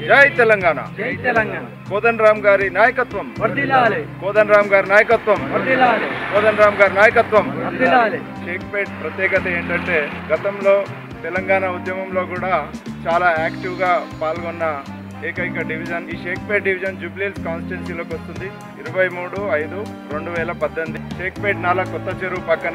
జై తెలంగాణ జై తెలంగాణ కోదన్ రామ్ గారి నాయకత్వం వర్దిల్లాలి కోదన్ రామ్ గారి నాయకత్వం వర్దిల్లాలి కోదన్ రామ్ గారి నాయకత్వం వర్దిల్లాలి షేక్పేట్ ప్రత్యేకత ఏంటంటే గతంలో తెలంగాణ ఉద్యమంలో కూడా చాలా యాక్టివ్గా పాల్గొన్న ఏకైక డివిజన్ ఈ షేక్పేట్ డివిజన్ జూబ్లీహిల్స్ కాన్స్టిట్యున్సీలోకి వస్తుంది ఇరవై మూడు ఐదు రెండు వేల పద్దెనిమిది షేక్పేట్ నాలా కొత్త చెరువు పక్కన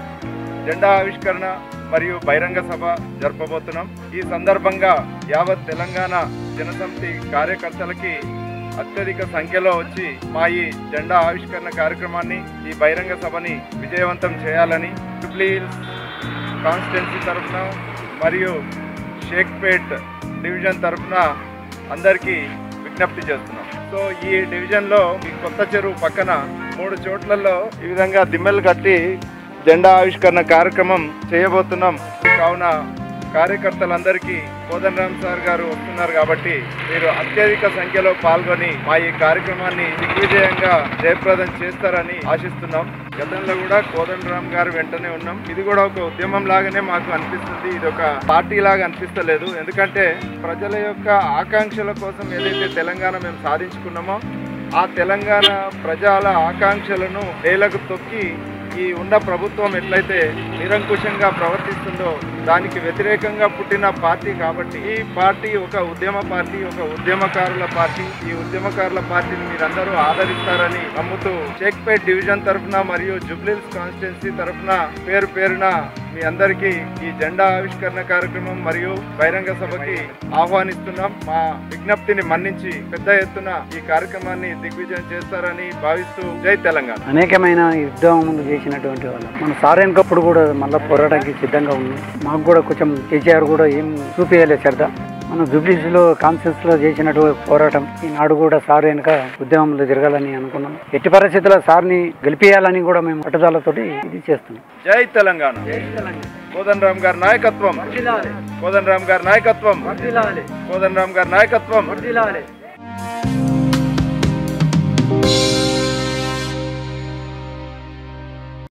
జెండా ఆవిష్కరణ మరియు బహిరంగ సభ జరపబోతున్నాం ఈ సందర్భంగా యావత్ తెలంగాణ జనసమితి కార్యకర్తలకి అత్యధిక సంఖ్యలో వచ్చి మా ఈ జెండా ఆవిష్కరణ కార్యక్రమాన్ని ఈ బహిరంగ సభని విజయవంతం చేయాలని జూబ్లీ హిల్స్ కాన్స్టిట్యున్సీ తరఫున మరియు షేక్పేట్ డివిజన్ తరఫున అందరికీ విజ్ఞప్తి చేస్తున్నాం సో ఈ డివిజన్లో ఈ కొత్త చెరువు పక్కన మూడు చోట్లలో ఈ విధంగా దిమ్మెలు కట్టి జెండా ఆవిష్కరణ కార్యక్రమం చేయబోతున్నాం కావున కార్యకర్తలందరికీ కోదన్ రామ్ సార్ గారు వస్తున్నారు కాబట్టి మీరు అత్యధిక సంఖ్యలో పాల్గొని మా ఈ కార్యక్రమాన్ని దిగ్విజయంగా జయప్రదం చేస్తారని ఆశిస్తున్నాం గతంలో కూడా కోదన్ రామ్ గారు వెంటనే ఉన్నాం ఇది కూడా ఒక ఉద్యమం లాగానే మాకు అనిపిస్తుంది ఇది ఒక పార్టీ లాగా అనిపిస్తలేదు ఎందుకంటే ప్రజల యొక్క ఆకాంక్షల కోసం ఏదైతే తెలంగాణ మేము సాధించుకున్నామో ఆ తెలంగాణ ప్రజల ఆకాంక్షలను నేలకు తొక్కి ఈ ఉన్న ప్రభుత్వం ఎట్లయితే నిరంకుశంగా ప్రవర్తిస్తుందో దానికి వ్యతిరేకంగా పుట్టిన పార్టీ కాబట్టి ఈ పార్టీ ఒక ఉద్యమ పార్టీ ఒక ఉద్యమకారుల పార్టీ ఈ ఉద్యమకారుల పార్టీని మీరందరూ ఆదరిస్తారని నమ్ముతూ షేక్పేట్ డివిజన్ తరఫున మరియు జుబ్లీల్స్ కాన్స్టిట్యున్సీ తరఫున పేరు పేరున మీ అందరికీ ఈ జెండా ఆవిష్కరణ కార్యక్రమం మరియు బహిరంగ సభకి ఆహ్వానిస్తున్నాం మా విజ్ఞప్తిని మన్నించి పెద్ద ఎత్తున ఈ కార్యక్రమాన్ని దిగ్విజయం చేస్తారని భావిస్తూ జై తెలంగాణ అనేకమైన యుద్ధములు చేసినటువంటి వాళ్ళు మన సారైనకప్పుడు కూడా మళ్ళీ పోరాటానికి సిద్ధంగా ఉంది మాకు కూడా కొంచెం కేసీఆర్ కూడా ఏం చూపించలేదు శ్రద్ధ మన జూబ్లీస్లో కాన్ఫరెన్స్ లో చేసినటువంటి పోరాటం ఈనాడు కూడా సార్ వెనుక ఉద్యమంలో జరగాలని అనుకున్నాం ఎట్టి పరిస్థితుల్లో సార్ని గెలిపియాలని కూడా మేము పట్టుదలతోటి ఇది చేస్తున్నాం జై తెలంగాణ కోదన్ రామ్ గారి నాయకత్వం కోదన్ రామ్ గారి నాయకత్వం కోదన్ రామ్ గారి నాయకత్వం